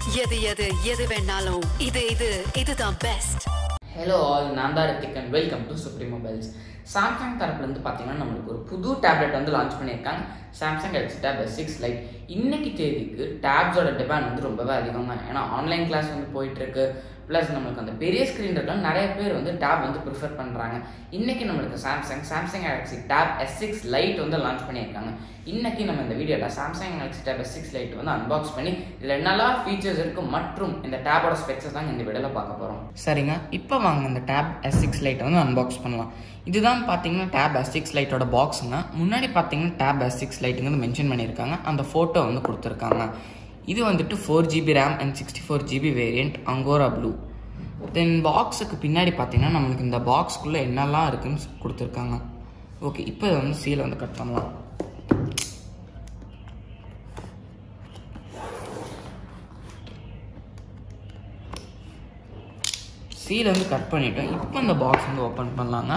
எது எது எது வேணாலும் இது இது இதுதான் பெஸ்ட் ஹலோ ஆல் நான் தான் Rithik and welcome to Supreme Mobiles Samsung தரப்புலேருந்து பார்த்தீங்கன்னா நம்மளுக்கு ஒரு புது டேப்லெட் வந்து லான்ச் பண்ணியிருக்காங்க Samsung X tab S six lite இன்னைக்கு தேதிக்கு டேப்ஸோட டிமாண்ட் வந்து ரொம்பவே அதிகம் தான் ஏன்னா ஆன்லைன் கிளாஸ் வந்து போயிட்டுருக்கு ப்ளஸ் நம்மளுக்கு அந்த பெரிய ஸ்க்ரீன் இருக்கலாம் நிறைய பேர் வந்து டேப் வந்து ப்ரிஃபர் பண்ணுறாங்க இன்னைக்கு நம்மளுக்கு Samsung Samsung Galaxy tape S six lite வந்து லான்ச் பண்ணியிருக்காங்க இன்னைக்கு நம்ம இந்த வீடியோவில் Samsung Galaxy tape S six lite வந்து அன்பாக்ஸ் பண்ணி இதில் என்னெல்லாம் ஃபீச்சர்ஸ் இருக்குது மற்றும் இந்த டேபோட ஸ்பெக்ஸஸ் தான் இந்த வீடியோவில் பார்க்க போகிறோம் சரிங்க இப்போ வாங்க இந்த டேப் எஸ் சிக்ஸ் லைட்டை வந்து அன்பாக்ஸ் பண்ணலாம் இதுதான் பார்த்தீங்கன்னா டேப் எஸ் சிக்ஸ் லைட்டோட பாக்ஸுங்க முன்னாடி பார்த்தீங்கன்னா டேப் எஸ் சிக்ஸ் லைட்டுங்க மென்ஷன் பண்ணியிருக்காங்க அந்த ஃபோட்டோ வந்து கொடுத்துருக்காங்க இது வந்துட்டு four GB RAM and sixty four GB variant Angora blue then பாக்ஸுக்கு பின்னாடி பார்த்தீங்கன்னா நம்மளுக்கு இந்த பாக்ஸ்க்குள்ளே என்னெல்லாம் இருக்குன்னு கொடுத்துருக்காங்க ஓகே இப்போ இதை வந்து சீலை வந்து கட் பண்ணலாம் சீலை வந்து கட் பண்ணிட்டோம் இப்போ இந்த பாக்ஸ் வந்து ஓப்பன் பண்ணலாங்க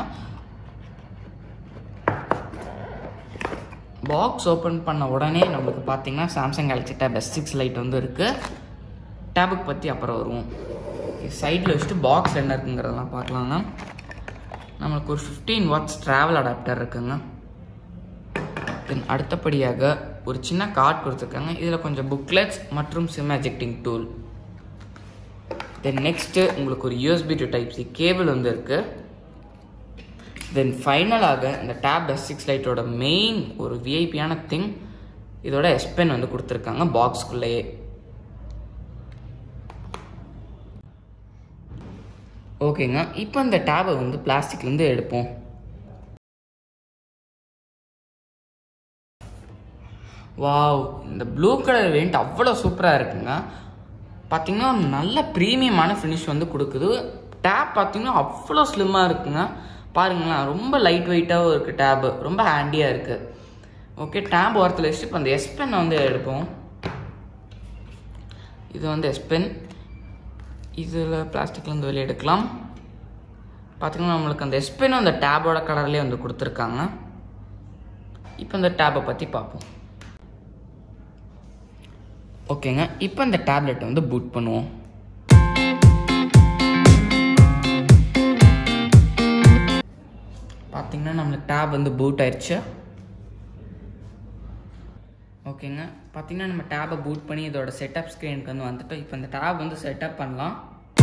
பாக்ஸ் ஓப்பன் பண்ண உடனே நம்மளுக்கு பார்த்தீங்கன்னா Samsung Galaxy tape S six lite வந்து இருக்குது டேபுக்கு பற்றி அப்புறம் வருவோம் சைடில் வச்சுட்டு பாக்ஸ் என்ன இருக்குங்கிறதெல்லாம் பார்க்கலாங்க நம்மளுக்கு ஒரு ஃபிஃப்டீன் வாட்ஸ் ட்ராவல் அடாப்டர் இருக்குங்க தென் அடுத்தபடியாக ஒரு சின்ன கார்ட் கொடுத்துருக்காங்க இதில் கொஞ்சம் புக்லெட்ஸ் மற்றும் SIM ejecting tool then next உங்களுக்கு ஒரு USB to type C cable வந்து இருக்குது தென் ஃபைனலாக இந்த டேப் எஸ் சிக்ஸ் லைட்டோட மெயின் ஒரு விஐபியான திங் இதோட எஸ்பென் வந்து கொடுத்துருக்காங்க பாக்ஸ்குள்ளேயே ஓகேங்க இப்போ இந்த டேபை வந்து பிளாஸ்டிக்லேருந்து எடுப்போம் வாவ் இந்த ப்ளூ கலர் வேண்ட் அவ்வளோ சூப்பராக இருக்குங்க பார்த்தீங்கன்னா ஒரு நல்ல ப்ரீமியமான ஃபினிஷ் வந்து கொடுக்குது டேப் பார்த்தீங்கன்னா அவ்வளோ ஸ்லிம்மாக இருக்குங்க பாருங்களேன் ரொம்ப லைட் வெயிட்டாகவும் இருக்குது டேபு ரொம்ப ஹேண்டியாக இருக்குது ஓகே டேப் ஓரத்தில் வச்சுட்டு இப்போ அந்த எஸ்பென் வந்து எடுப்போம் இது வந்து எஸ்பென் இதில் பிளாஸ்டிக்லேருந்து வெளியே எடுக்கலாம் பார்த்திங்கன்னா நம்மளுக்கு அந்த எஸ்பென் அந்த டேபோட கலர்லேயே வந்து கொடுத்துருக்காங்க இப்போ இந்த டேபை பற்றி பார்ப்போம் ஓகேங்க இப்போ இந்த டேப்லெட்டை வந்து பூட் பண்ணுவோம் பார்த்தீங்கன்னா நம்மளுக்கு டேப் வந்து பூட் ஆயிடுச்சு ஓகேங்க பார்த்தீங்கன்னா நம்ம டேபை பூட் பண்ணி இதோட செட்டப் ஸ்க்ரீனுக்கு வந்து வந்துட்டோம் இப்போ இந்த டேப் வந்து செட்டப் பண்ணலாம்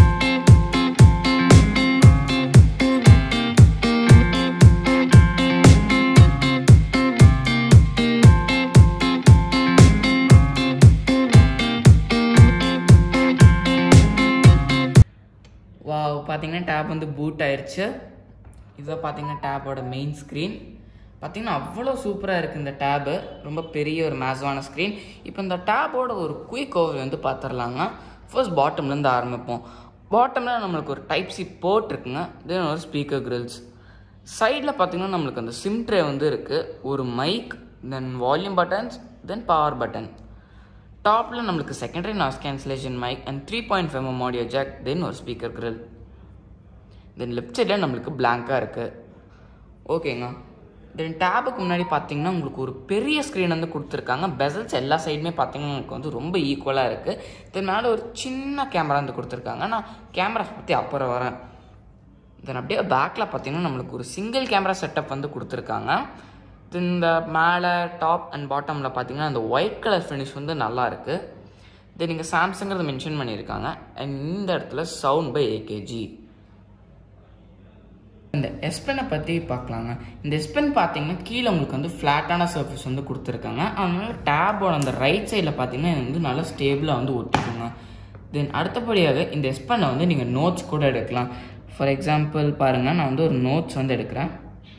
வா பார்த்தீங்கன்னா டேப் வந்து பூட் ஆயிடுச்சு இதை பார்த்தீங்கன்னா டேப்போட மெயின் ஸ்க்ரீன் பார்த்தீங்கன்னா அவ்வளோ சூப்பராக இருக்குது இந்த டேபு ரொம்ப பெரிய ஒரு மேஸான ஸ்க்ரீன் இப்போ இந்த டேப்போட ஒரு குயிக் ஓவர் வந்து பார்த்துடலாங்க ஃபர்ஸ்ட் பாட்டம்லேருந்து ஆரம்பிப்போம் பாட்டமில் நம்மளுக்கு ஒரு டைப் சி போர்ட் இருக்குங்க தென் ஒரு ஸ்பீக்கர் கிரில்ஸ் சைடில் பார்த்தீங்கன்னா நம்மளுக்கு அந்த சிம் ட்ரே வந்து இருக்குது ஒரு mic then volume buttons then power button டாப்பில் நம்மளுக்கு secondary noise cancellation mic and three point five audio jack then ஒரு ஸ்பீக்கர் கிரில் தென் லெஃப்ட் சைடில் நம்மளுக்கு பிளாங்காக இருக்குது ஓகேங்க தென் டேபுக்கு முன்னாடி பார்த்தீங்கன்னா உங்களுக்கு ஒரு பெரிய ஸ்க்ரீன் வந்து கொடுத்துருக்காங்க பெசல்ஸ் எல்லா சைடுமே பார்த்தீங்கன்னா உங்களுக்கு வந்து ரொம்ப ஈக்குவலாக இருக்குது தென் மேலே ஒரு சின்ன கேமரா வந்து கொடுத்துருக்காங்க நான் கேமராஸ் பற்றி அப்புறம் வரேன் தென் அப்படியே பேக்கில் பார்த்தீங்கன்னா நம்மளுக்கு ஒரு சிங்கிள் கேமரா செட்டப் வந்து கொடுத்துருக்காங்க தென் இந்த மேலே டாப் அண்ட் பாட்டமில் பார்த்தீங்கன்னா இந்த ஒயிட் கலர் ஃபினிஷ் வந்து நல்லா இருக்குது தென் நீங்கள் சாம்சங்கிறத மென்ஷன் பண்ணியிருக்காங்க அண்ட் இந்த இடத்துல சவுண்ட் பை ஏகேஜி இந்த எஸ்பெனை பற்றி பார்க்கலாங்க இந்த எஸ்பென் பார்த்தீங்கன்னா கீழே உங்களுக்கு வந்து ஃப்ளாட்டான சர்ஃபேஸ் வந்து கொடுத்துருக்காங்க அதனால டேபோட அந்த ரைட் சைடில் பார்த்தீங்கன்னா இது வந்து நல்லா ஸ்டேபிளாக வந்து ஒட்டிக்குங்க தென் அடுத்தபடியாக இந்த எஸ்பெனை வந்து நீங்கள் நோட்ஸ் கூட எடுக்கலாம் ஃபார் எக்ஸாம்பிள் பாருங்கள் நான் வந்து ஒரு நோட்ஸ் வந்து எடுக்கிறேன்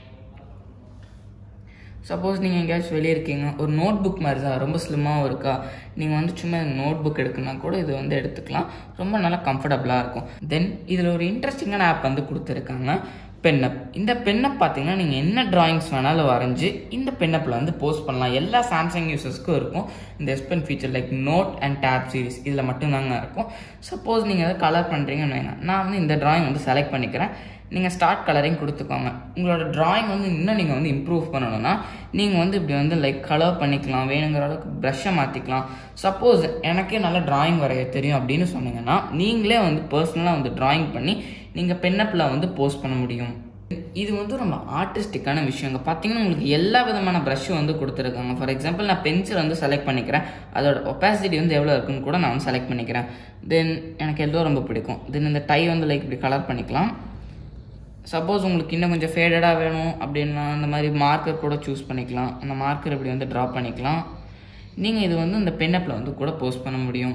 சப்போஸ் நீங்கள் எங்கேயாச்சும் வெளியே இருக்கீங்க ஒரு நோட் புக் மாதிரி தான் ரொம்ப ஸ்லிம்மாகவும் இருக்கா நீங்கள் வந்து சும்மா நோட் புக் எடுக்கணும்னா கூட இது வந்து எடுத்துக்கலாம் ரொம்ப நல்லா கம்ஃபர்டபுளாக இருக்கும் தென் இதில் ஒரு இன்ட்ரெஸ்டிங்கான ஆப் வந்து கொடுத்துருக்காங்க பென்னப் இந்த பென்னப் பார்த்தீங்கன்னா நீங்கள் என்ன டிராயிங்ஸ் வேணாலும் வரைஞ்சி இந்த பென்னப்பில் வந்து போஸ்ட் பண்ணலாம் எல்லா சாம்சங் யூசர்ஸ்க்கும் இருக்கும் இந்த S Pen feature like Note and Tab series இதில் மட்டும்தாங்க இருக்கும் சப்போஸ் நீங்கள் எதாவது கலர் பண்ணுறீங்கன்னு வைங்க நான் வந்து இந்த டிராயிங் வந்து செலக்ட் பண்ணிக்கிறேன் நீங்கள் ஸ்டார்ட் கலரிங் கொடுத்துக்கோங்க உங்களோட drawing வந்து இன்னும் நீங்கள் வந்து இம்ப்ரூவ் பண்ணணும்னா நீங்கள் வந்து இப்படி வந்து லைக் கலர் பண்ணிக்கலாம் வேணுங்கிற அளவுக்கு ப்ரஷ்ஷை மாற்றிக்கலாம் சப்போஸ் எனக்கே நல்லா drawing வரைய தெரியும் அப்படின்னு சொன்னீங்கன்னா நீங்களே வந்து பர்சனலாக வந்து drawing பண்ணி நீங்கள் பென்னப்பில் வந்து போஸ்ட் பண்ண முடியும் இது வந்து ரொம்ப ஆர்டிஸ்டிக்கான விஷயங்க பார்த்தீங்கன்னா உங்களுக்கு எல்லா விதமான ப்ரஷ்ஷும் வந்து கொடுத்துருக்காங்க ஃபார் எக்ஸாம்பிள் நான் பென்சில் வந்து செலக்ட் பண்ணிக்கிறேன் அதோட ஒப்பாசிட்டி வந்து எவ்வளோ இருக்குன்னு கூட நான் வந்து செலக்ட் பண்ணிக்கிறேன் தென் எனக்கு எல்லோ ரொம்ப பிடிக்கும் தென் இந்த டை வந்து லைக் இப்படி கலர் பண்ணிக்கலாம் சப்போஸ் உங்களுக்கு இன்னும் கொஞ்சம் ஃபேடடாக வேணும் அப்படின்னா அந்த மாதிரி மார்க்கர் கூட சூஸ் பண்ணிக்கலாம் அந்த மார்க்கர் இப்படி வந்து ட்ரா பண்ணிக்கலாம் நீங்கள் இது வந்து இந்த பென்னப்பில் வந்து கூட போஸ்ட் பண்ண முடியும்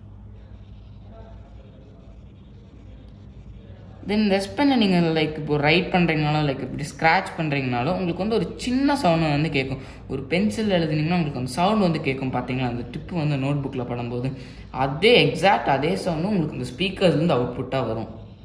தென் இந்த பென்னை நீங்கள் லைக் இப்போ ரைட் பண்ணுறீங்கனாலும் லைக் இப்படி ஸ்க்ராட்ச் பண்ணுறீங்கனாலும் உங்களுக்கு வந்து ஒரு சின்ன சவுண்டு வந்து கேட்கும் ஒரு பென்சில் எழுதுனீங்கன்னா உங்களுக்கு அந்த சவுண்ட் வந்து கேட்கும் பார்த்தீங்களா அந்த டிப்பு வந்து நோட் புக்கில் படும்போது அதே எக்ஸாக்ட் அதே சவுண்டு உங்களுக்கு இந்த ஸ்பீக்கர்ஸ்லேருந்து அவுட்புட்டாக வரும்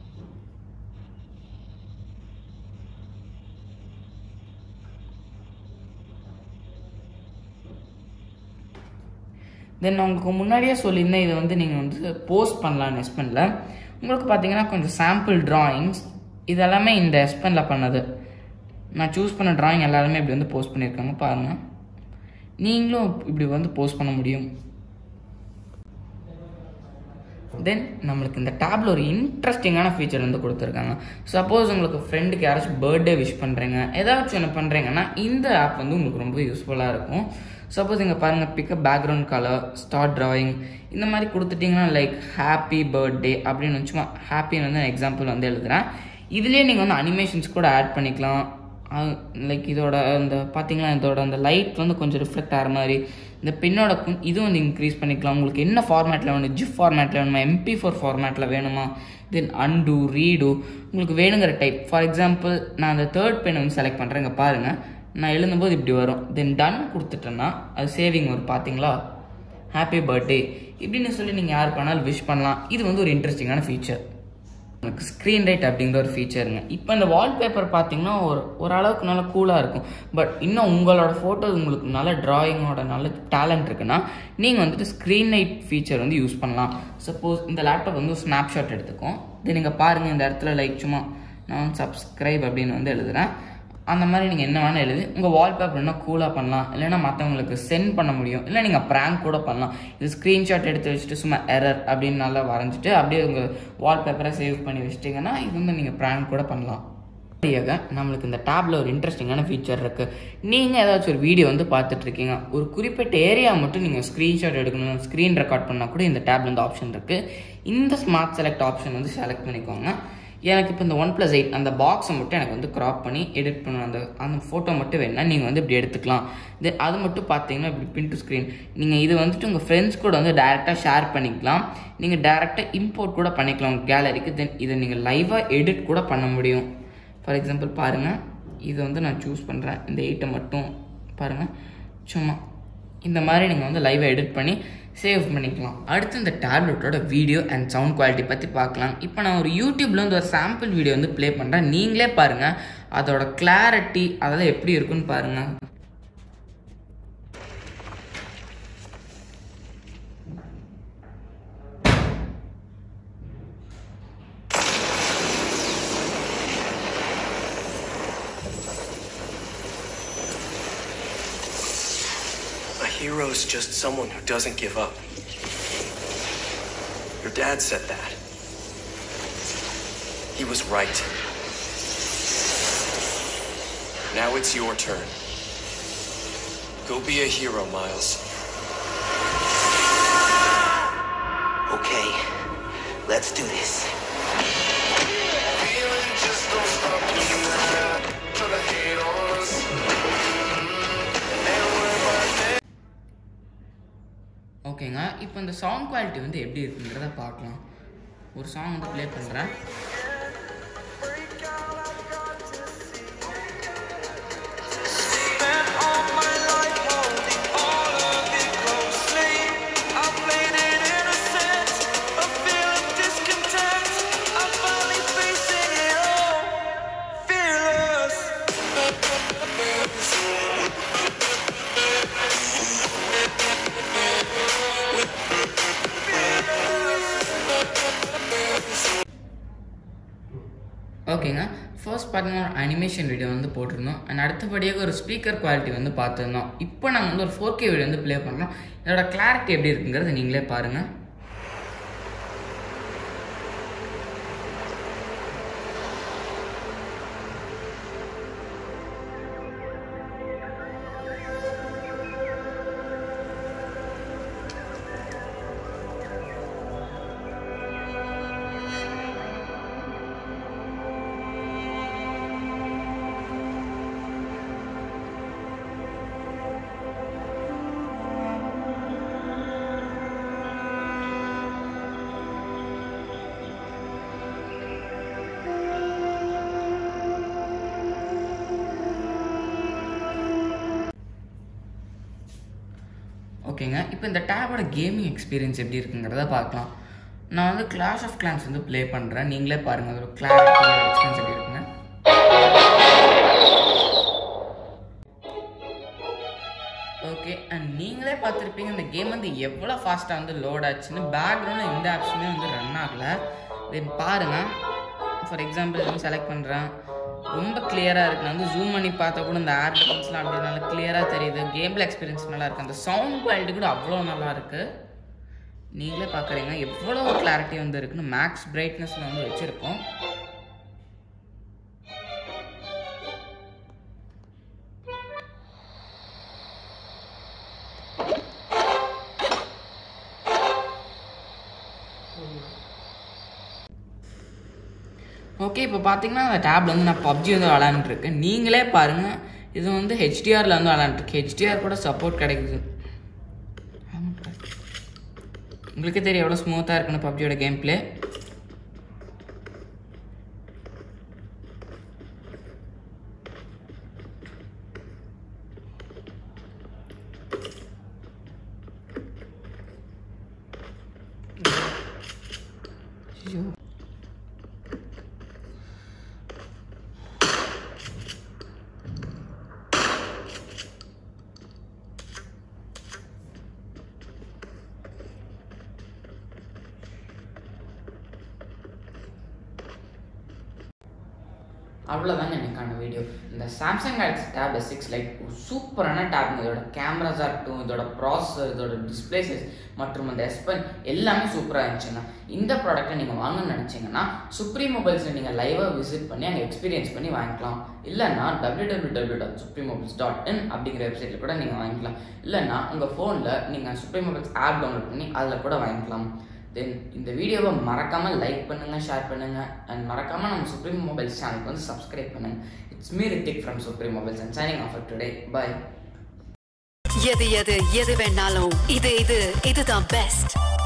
தென் நான் உங்களுக்கு முன்னாடியே சொல்லியிருந்தேன் இதை வந்து நீங்கள் வந்து போஸ்ட் பண்ணலாம் எஸ்பெனில் உங்களுக்கு பார்த்தீங்கன்னா கொஞ்சம் சாம்பிள் drawings இது எல்லாமே இந்த எஸ்பெனில் பண்ணது நான் சூஸ் பண்ண drawing எல்லாருமே இப்படி வந்து போஸ்ட் பண்ணியிருக்காங்க பாருங்கள் நீங்களும் இப்படி வந்து போஸ்ட் பண்ண முடியும் தென் நம்மளுக்கு இந்த டேப்ல ஒரு இன்ட்ரெஸ்டிங்கான ஃபீச்சர் வந்து கொடுத்துருக்காங்க சப்போஸ் உங்களுக்கு ஃப்ரெண்டுக்கு யாராச்சும் பர்த்டே விஷ் பண்ணுறீங்க ஏதாச்சும் ஒன்று பண்ணுறீங்கன்னா இந்த ஆப் வந்து உங்களுக்கு ரொம்ப யூஸ்ஃபுல்லாக இருக்கும் சப்போஸ் இங்கே பாருங்கள் pick up background colour start drawing இந்த மாதிரி கொடுத்துட்டிங்கன்னா லைக் ஹாப்பி பர்த்டே அப்படின்னு சும்மா ஹாப்பின்னு வந்து எக்ஸாம்பிள் வந்து எழுதுகிறேன் இதுலேயே நீங்கள் வந்து அனிமேஷன்ஸ் கூட ஆட் பண்ணிக்கலாம் லைக் இதோட இந்த பார்த்தீங்களா இதோட அந்த லைட் வந்து கொஞ்சம் ரிஃப்ளெக்ட் ஆகிற மாதிரி இந்த பின்னோட கு- இது வந்து இன்க்ரீஸ் பண்ணிக்கலாம் உங்களுக்கு என்ன ஃபார்மேட்டில் வேணும் ஜிப் ஃபார்மேட்டில் வேணுமா எம்பி ஃபோர் ஃபார்மேட்டில் வேணுமா தென் அன்டு ரீடு உங்களுக்கு வேணுங்கிற டைப் ஃபார் எக்ஸாம்பிள் நான் அந்த தேர்ட் பென் வந்து செலக்ட் பண்ணுறேன் இங்கே பாருங்கள் நான் எழுதும்போது இப்படி வரும் தென் டன் கொடுத்துட்டேன்னா அது சேவிங் வரும் பார்த்தீங்களா ஹாப்பி பர்த்டே இப்படின்னு சொல்லி நீங்கள் யாருக்கு வேணாலும் விஷ் பண்ணலாம் இது வந்து ஒரு இன்ட்ரெஸ்டிங்கான ஃபீச்சர் உங்களுக்கு ஸ்க்ரீன் ரைட் அப்படிங்கிற ஒரு ஃபீச்சருங்க இப்போ இந்த வால்பேப்பர் பார்த்தீங்கன்னா ஒரு ஓரளவுக்கு நல்லா கூலாக இருக்கும் பட் இன்னும் உங்களோட ஃபோட்டோ உங்களுக்கு நல்ல டிராயிங்கோட நல்ல டேலண்ட் இருக்குன்னா நீங்கள் வந்துட்டு ஸ்க்ரீன் லைட் ஃபீச்சர் வந்து யூஸ் பண்ணலாம் சப்போஸ் இந்த லேப்டாப் வந்து ஸ்னாப்ஷாட் எடுத்துக்கும் இது நீங்கள் பாருங்கள் இந்த இடத்துல லைக் சும்மா நான் சப்ஸ்கிரைப் அப்படின்னு வந்து எழுதுறேன் அந்த மாதிரி நீங்கள் என்ன வேணால் எழுதி உங்கள் வால்பேப்பர் என்ன கூலாக பண்ணலாம் இல்லைன்னா மற்றவங்களுக்கு சென்ட் பண்ண முடியும் இல்லை நீங்கள் ப்ராங்க் கூட பண்ணலாம் இது ஸ்க்ரீன்ஷாட் எடுத்து வச்சுட்டு சும்மா எரர் அப்படின்னு நல்லா வரைஞ்சிட்டு அப்படியே உங்கள் வால்பேப்பரை சேவ் பண்ணி வச்சிட்டிங்கன்னா இது வந்து நீங்கள் ப்ராங்க் கூட பண்ணலாம் அப்படியாக நம்மளுக்கு இந்த டேப்ல ஒரு இன்ட்ரெஸ்டிங்கான ஃபீச்சர் இருக்குது நீங்கள் ஏதாச்சும் ஒரு வீடியோ வந்து பார்த்துட்டு இருக்கீங்க ஒரு குறிப்பிட்ட ஏரியா மட்டும் நீங்கள் ஸ்க்ரீன்ஷாட் எடுக்கணும் ஸ்க்ரீன் ரெக்கார்ட் பண்ணால் கூட இந்த டேப்ல இந்த ஆப்ஷன் இருக்குது இந்த ஸ்மார்ட் செலக்ட் ஆப்ஷன் வந்து செலக்ட் பண்ணிக்கோங்க எனக்கு இப்போ இந்த ஒன் ப்ளஸ் எயிட் அந்த பாக்ஸை மட்டும் எனக்கு வந்து க்ராப் பண்ணி எடிட் பண்ணணும் அந்த அந்த ஃபோட்டோ மட்டும் வேணும்னா நீங்கள் வந்து இப்படி எடுத்துக்கலாம் இது அது மட்டும் பார்த்தீங்கன்னா இப்படி பின் டு ஸ்க்ரீன் நீங்கள் இது வந்துட்டு உங்கள் ஃப்ரெண்ட்ஸ் கூட வந்து டேரெக்டாக ஷேர் பண்ணிக்கலாம் நீங்கள் டேரெக்டாக இம்போர்ட் கூட பண்ணிக்கலாம் உங்கள் கேலரிக்கு தென் இதை நீங்கள் லைவாக எடிட் கூட பண்ண முடியும் ஃபார் எக்ஸாம்பிள் பாருங்கள் இது வந்து நான் சூஸ் பண்ணுறேன் இந்த எயிட்டை மட்டும் பாருங்கள் சும்மா இந்த மாதிரி நீங்கள் வந்து லைவாக எடிட் பண்ணி சேவ் பண்ணிக்கலாம் அடுத்து இந்த டேப்லெட்டோட வீடியோ அண்ட் சவுண்ட் குவாலிட்டி பற்றி பார்க்கலாம் இப்போ நான் ஒரு யூடியூப்ல வந்து ஒரு சாம்பிள் வீடியோ வந்து ப்ளே பண்ணுறேன் நீங்களே பாருங்கள் அதோட கிளாரிட்டி அதெல்லாம் எப்படி இருக்குன்னு பாருங்கள் A hero's just someone who doesn't give up. Your dad said that. He was right. Now it's your turn. Go be a hero, Miles. Okay, let's do this. ஓகேங்க இப்போ இந்த சாங் குவாலிட்டி வந்து எப்படி இருக்குங்கிறத பார்க்கலாம் ஒரு சாங் வந்து play பண்ணுறேன் ஓகேங்க ஃபர்ஸ்ட் பார்த்தீங்கன்னா ஒரு அனிமேஷன் வீடியோ வந்து போட்டிருந்தோம் அண்ட் அடுத்தபடியாக ஒரு ஸ்பீக்கர் குவாலிட்டி வந்து பார்த்துருந்தோம் இப்போ நாங்கள் வந்து ஒரு ஃபோர் கே வீடியோ வந்து ப்ளே பண்ணுறோம் இதோட கிளாரிட்டி எப்படி இருக்குங்கிறத நீங்களே பாருங்கள் ஓகேங்க இப்போ இந்த டேபோட கேமிங் எக்ஸ்பீரியன்ஸ் எப்படி இருக்குங்கிறத பார்க்கலாம் நான் வந்து கிளாஷ் ஆஃப் கிளான்ஸ் வந்து ப்ளே பண்ணுறேன் நீங்களே பாருங்கள் அதோட கிளாரிட்டி எக்ஸ்பீரியன்ஸ் எப்படி இருக்குங்க ஓகே அண்ட் நீங்களே பார்த்துருப்பீங்க இந்த கேம் வந்து எவ்வளோ ஃபாஸ்ட்டாக வந்து லோட் ஆச்சுன்னு பேக்ரவுண்டில் எந்த ஆப்ஸுமே வந்து ரன் ஆகலை தென் பாருங்கள் ஃபார் எக்ஸாம்பிள் வந்து செலக்ட் பண்ணுறேன் ரொம்ப கிளியராக இருக்குது நான் வந்து ஜூம் பண்ணி பார்த்தா கூட இந்த ஏர் டிஃபன்ஸ்லாம் அப்படி நல்லா கிளியராக தெரியுது கேமில் எக்ஸ்பீரியன்ஸ் நல்லா இருக்குது அந்த சவுண்ட் குவாலிட்டி கூட அவ்வளோ நல்லா இருக்குது நீங்களே பார்க்குறீங்க எவ்வளோ கிளாரிட்டி வந்து இருக்குன்னு மேக்ஸ் பிரைட்னஸில் வந்து வச்சுருக்கோம் ஓகே இப்போ பார்த்தீங்கன்னா அந்த டேப்ல வந்து நான் பப்ஜி வந்து விளாண்டுருக்கேன் நீங்களே பாருங்கள் இது வந்து ஹெச்டிஆரில் வந்து விளாண்டுருக்கு ஹெச்டிஆர் கூட சப்போர்ட் கிடைக்குது உங்களுக்கே தெரியும் எவ்வளோ ஸ்மூத்தாக இருக்குன்னு பப்ஜியோட கேம் பிளே அவ்வளோதாங்க எனக்கான வீடியோ இந்த Samsung Galaxy tape S six Lite சூப்பரான டேப்ங்க இதோட கேமராஸாக இருக்கட்டும் இதோட ப்ராசஸர் இதோட டிஸ்பிளேசஸ் மற்றும் அந்த எஸ்பென் எல்லாமே சூப்பராக இருந்துச்சுங்க இந்த ப்ராடக்ட்டை நீங்கள் வாங்கணும்னு நினச்சிங்கன்னா சுப்ரீம் மொபைல்ஸில் நீங்கள் லைவாக விசிட் பண்ணி அங்கே எக்ஸ்பீரியன்ஸ் பண்ணி வாங்கிக்கலாம் இல்லைன்னா W W W dot Supreme Mobiles dot in அப்படிங்கிற வெப்சைட்டில் கூட நீங்கள் வாங்கிக்கலாம் இல்லைன்னா உங்கள் ஃபோனில் நீங்கள் சுப்ரீம் மொபைல்ஸ் ஆப் டவுன்லோட் பண்ணி அதில் கூட வாங்கிக்கலாம் தென் இந்த வீடியோவை மறக்காமல் லைக் பண்ணுங்கள் ஷேர் பண்ணுங்கள் அண்ட் மறக்காமல் நம்ம சுப்ரீம் மொபைல்ஸ் சேனலுக்கு வந்து சப்ஸ்கிரைப் பண்ணுங்கள் it's me Rithik from Supreme Mobiles and signing off today bye எது எது எது வேணாலும் இது இது இதுதான் பெஸ்ட்